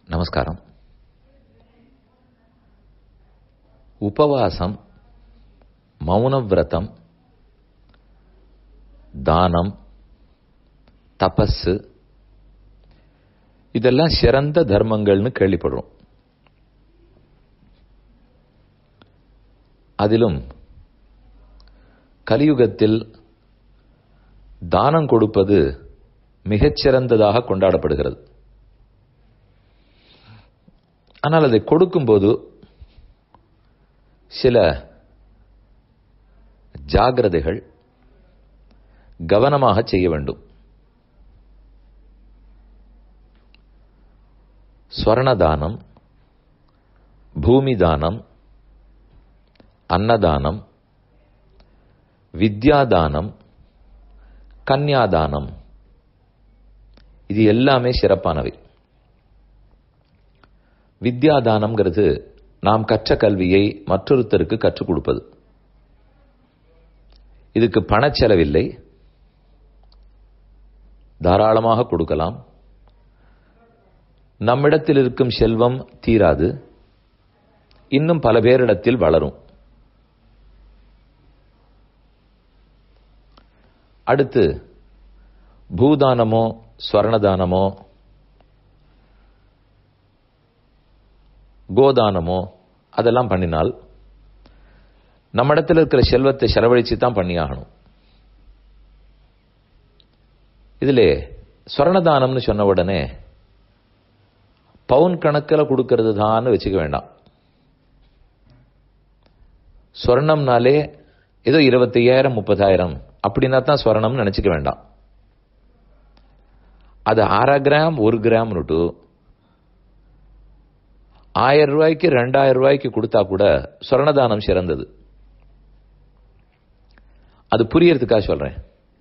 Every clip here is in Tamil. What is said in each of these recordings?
நமஸ்காரம் உபவாசம் மௌனவிரதம் தானம் தபஸு இதெல்லாம் சிறந்த தர்மங்கள்னு கேள்விப்படுறோம் அதிலும் கலியுகத்தில் தானம் கொடுப்பது மிகச்சிறந்ததாக கொண்டாடப்படுகிறது ஆனால் அதை கொடுக்கும்போது சில ஜாகிரதைகள் கவனமாக செய்ய வேண்டும் ஸ்வர்ணதானம் பூமி தானம் அன்னதானம் வித்யாதானம் கன்யாதானம் இது எல்லாமே சிறப்பானவை வித்யாதானம்ங்கிறது நாம் கற்ற கல்வியை மற்றொருத்தருக்கு கற்றுக் கொடுப்பது இதுக்கு பணச்செலவில்லை தாராளமாக கொடுக்கலாம் நம்மிடத்தில் இருக்கும் செல்வம் தீராது இன்னும் பல பேரிடத்தில் வளரும் அடுத்து பூதானமோ ஸ்வர்ணதானமோ கோதானமோ அதெல்லாம் பண்ணினால் நம்ம இடத்துல இருக்கிற செல்வத்தை செலவழிச்சு தான் பண்ணியாகணும் இதிலே ஸ்வர்ணதானம்னு சொன்ன உடனே பவுன் கணக்கில் கொடுக்கறது தான் வச்சுக்க வேண்டாம் ஸ்வர்ணம்னாலே ஏதோ இருபத்தையாயிரம் முப்பதாயிரம் அப்படின்னா தான் ஸ்வர்ணம்னு நினைச்சுக்க வேண்டாம் அது அரை கிராம் ஒரு கிராம்னுட்டு ஆயிரம் ரூபாய்க்கு ரெண்டாயிரம் ரூபாய்க்கு கொடுத்தா கூட ஸ்வர்ணதானம் சிறந்தது அது புரியறதுக்காக சொல்றேன்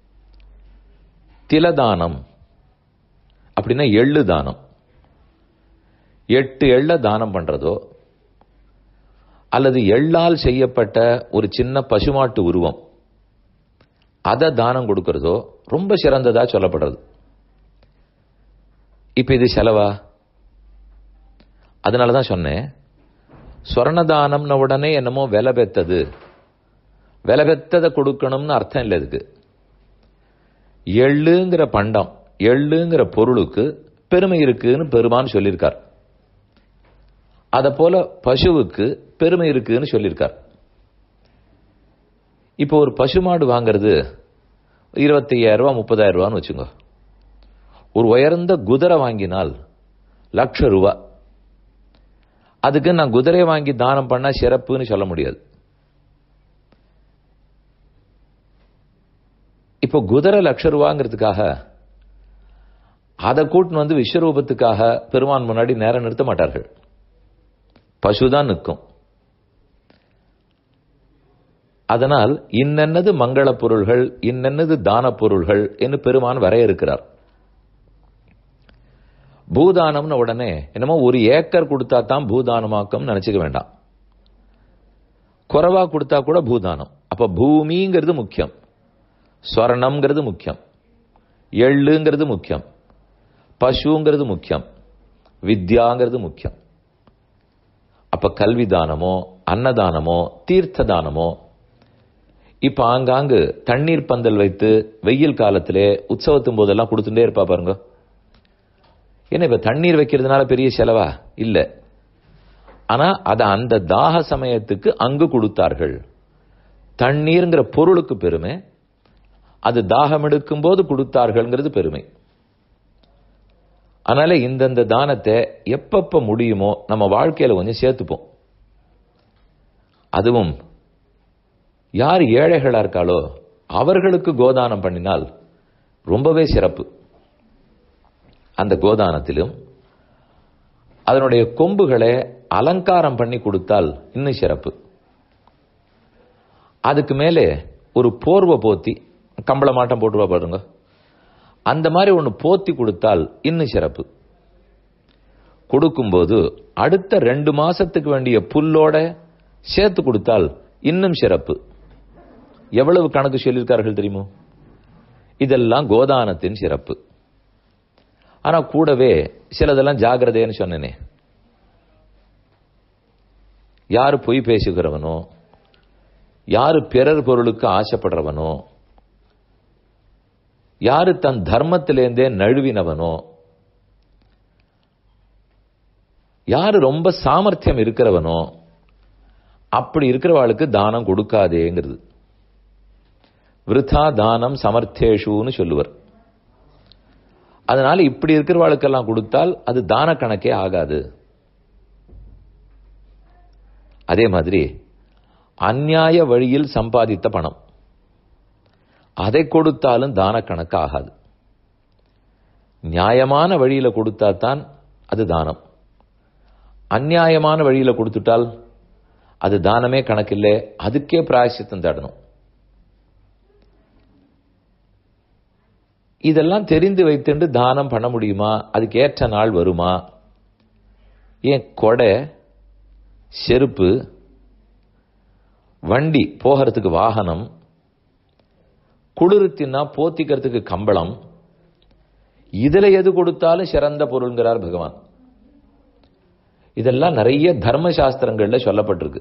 திலதானம் அப்படின்னா எள்ளு தானம் எட்டு எள்ள தானம் பண்றதோ அல்லது எள்ளால் செய்யப்பட்ட ஒரு சின்ன பசுமாட்டு உருவம் அதை தானம் கொடுக்கறதோ ரொம்ப சிறந்ததா சொல்லப்படுறது இப்ப இது செலவா அதனாலதான் சொன்னேன் ஸ்வர்ணதானம்னு உடனே என்னமோ விலை பெத்தது விலை பெத்ததை கொடுக்கணும்னு அர்த்தம் இல்லை இதுக்கு எள்ளுங்கிற பண்டம் எள்ளுங்கிற பொருளுக்கு பெருமை இருக்குன்னு பெருமான்னு சொல்லியிருக்கார் அத போல பசுவுக்கு பெருமை இருக்குன்னு சொல்லியிருக்கார் இப்போ ஒரு பசுமாடு வாங்கிறது இருபத்தையாயிரம் ரூபா முப்பதாயிரம் ரூபான்னு வச்சுங்க ஒரு உயர்ந்த குதிரை வாங்கினால் லட்ச ரூபா அதுக்கு நான் குதிரையை வாங்கி தானம் பண்ணா சிறப்புன்னு சொல்ல முடியாது இப்போ குதிரை லட்ச ரூபாங்கிறதுக்காக அதை கூட்டின்னு வந்து விஸ்வரூபத்துக்காக பெருமான் முன்னாடி நேரம் நிறுத்த மாட்டார்கள் பசுதான் நிற்கும் அதனால் இன்னென்னது மங்கள பொருள்கள் இன்னென்னது தான பொருள்கள் என்று பெருமான் வரையறுக்கிறார் பூதானம்னு உடனே என்னமோ ஒரு ஏக்கர் கொடுத்தா தான் பூதானமாக்கம் நினைச்சுக்க வேண்டாம் குறைவா கொடுத்தா கூட பூதானம் அப்ப பூமிங்கிறது முக்கியம் ஸ்வர்ணம்ங்கிறது முக்கியம் எள்ளுங்கிறது முக்கியம் பசுங்கிறது முக்கியம் வித்யாங்கிறது முக்கியம் அப்ப கல்வி தானமோ அன்னதானமோ தீர்த்த தானமோ இப்ப ஆங்காங்கு தண்ணீர் பந்தல் வைத்து வெயில் காலத்திலே உற்சவத்தும் போதெல்லாம் கொடுத்துட்டே இருப்பா பாருங்க ஏன்னா இப்ப தண்ணீர் வைக்கிறதுனால பெரிய செலவா இல்ல ஆனா அத அந்த தாக சமயத்துக்கு அங்கு கொடுத்தார்கள் தண்ணீர்ங்கிற பொருளுக்கு பெருமை அது தாகம் எடுக்கும் போது கொடுத்தார்கள்ங்கிறது பெருமை அதனால இந்தந்த தானத்தை எப்பப்ப முடியுமோ நம்ம வாழ்க்கையில கொஞ்சம் சேர்த்துப்போம் அதுவும் யார் ஏழைகளா இருக்காளோ அவர்களுக்கு கோதானம் பண்ணினால் ரொம்பவே சிறப்பு அந்த கோதானத்திலும் அதனுடைய கொம்புகளை அலங்காரம் பண்ணி கொடுத்தால் இன்னும் சிறப்பு அதுக்கு மேலே ஒரு போர்வை போத்தி கம்பள மாட்டம் போட்டுருவா பாருங்க அந்த மாதிரி ஒன்று போத்தி கொடுத்தால் இன்னும் சிறப்பு கொடுக்கும்போது அடுத்த ரெண்டு மாசத்துக்கு வேண்டிய புல்லோட சேர்த்து கொடுத்தால் இன்னும் சிறப்பு எவ்வளவு கணக்கு சொல்லியிருக்கார்கள் தெரியுமோ இதெல்லாம் கோதானத்தின் சிறப்பு ஆனா கூடவே சிலதெல்லாம் ஜாகிரதைன்னு சொன்னனே யாரு பொய் பேசுகிறவனோ யாரு பிறர் பொருளுக்கு ஆசைப்படுறவனோ யாரு தன் தர்மத்திலேருந்தே நழுவினவனோ யாரு ரொம்ப சாமர்த்தியம் இருக்கிறவனோ அப்படி இருக்கிறவாளுக்கு தானம் கொடுக்காதேங்கிறது விருத்தா தானம் சமர்த்தேஷுன்னு சொல்லுவர் அதனால இப்படி இருக்கிறவாளுக்கெல்லாம் கொடுத்தால் அது தான கணக்கே ஆகாது அதே மாதிரி அந்நியாய வழியில் சம்பாதித்த பணம் அதை கொடுத்தாலும் தான கணக்கு ஆகாது நியாயமான வழியில கொடுத்தா தான் அது தானம் அந்நியாயமான வழியில கொடுத்துட்டால் அது தானமே கணக்கில்லை அதுக்கே பிராயசித்தம் தேடணும் இதெல்லாம் தெரிந்து வைத்துண்டு தானம் பண்ண முடியுமா அதுக்கு ஏற்ற நாள் வருமா ஏன் கொடை செருப்பு வண்டி போகிறதுக்கு வாகனம் குளிர்த்தினா போத்திக்கிறதுக்கு கம்பளம் இதுல எது கொடுத்தாலும் சிறந்த பொருள்ங்கிறார் பகவான் இதெல்லாம் நிறைய தர்ம சாஸ்திரங்கள்ல சொல்லப்பட்டிருக்கு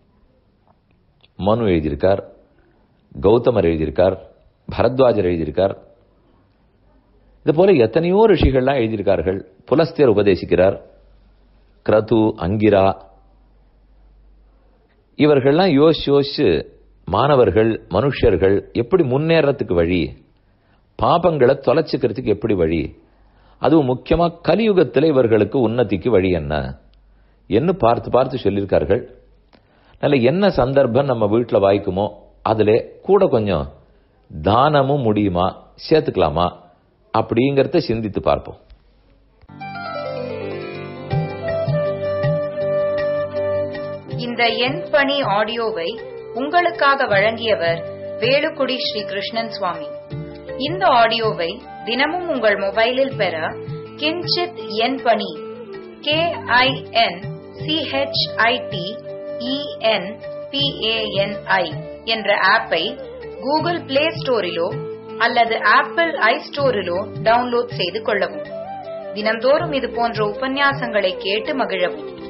மனு எழுதியிருக்கார் கௌதமர் எழுதியிருக்கார் பரத்வாஜர் எழுதியிருக்கார் இது போல எத்தனையோ ரிஷிகள்லாம் எழுதியிருக்கார்கள் புலஸ்தியர் உபதேசிக்கிறார் கிரது அங்கிரா இவர்கள்லாம் யோசிச்சு யோசிச்சு மாணவர்கள் மனுஷர்கள் எப்படி முன்னேறத்துக்கு வழி பாபங்களை தொலைச்சுக்கிறதுக்கு எப்படி வழி அதுவும் முக்கியமா கலியுகத்தில் இவர்களுக்கு உன்னதிக்கு வழி என்ன என்ன பார்த்து பார்த்து சொல்லியிருக்கார்கள் நல்ல என்ன சந்தர்ப்பம் நம்ம வீட்டில் வாய்க்குமோ அதில் கூட கொஞ்சம் தானமும் முடியுமா சேர்த்துக்கலாமா அப்படிங்கிறத சிந்தித்து பார்ப்போம் இந்த எண் பணி ஆடியோவை உங்களுக்காக வழங்கியவர் வேலுக்குடி ஸ்ரீ கிருஷ்ணன் சுவாமி இந்த ஆடியோவை தினமும் உங்கள் மொபைலில் பெற கிஞ்சித் எண் பணி கே ஐ என் சிஹெச்ஐடி இஎன் பிஏஎன்ஐ என்ற ஆப்பை கூகுள் பிளே ஸ்டோரிலோ அல்லது ஆப்பிள் ஐ ஸ்டோரிலோ டவுன்லோட் செய்து கொள்ளவும் தினம்தோறும் இது போன்ற உபன்யாசங்களை கேட்டு மகிழவும்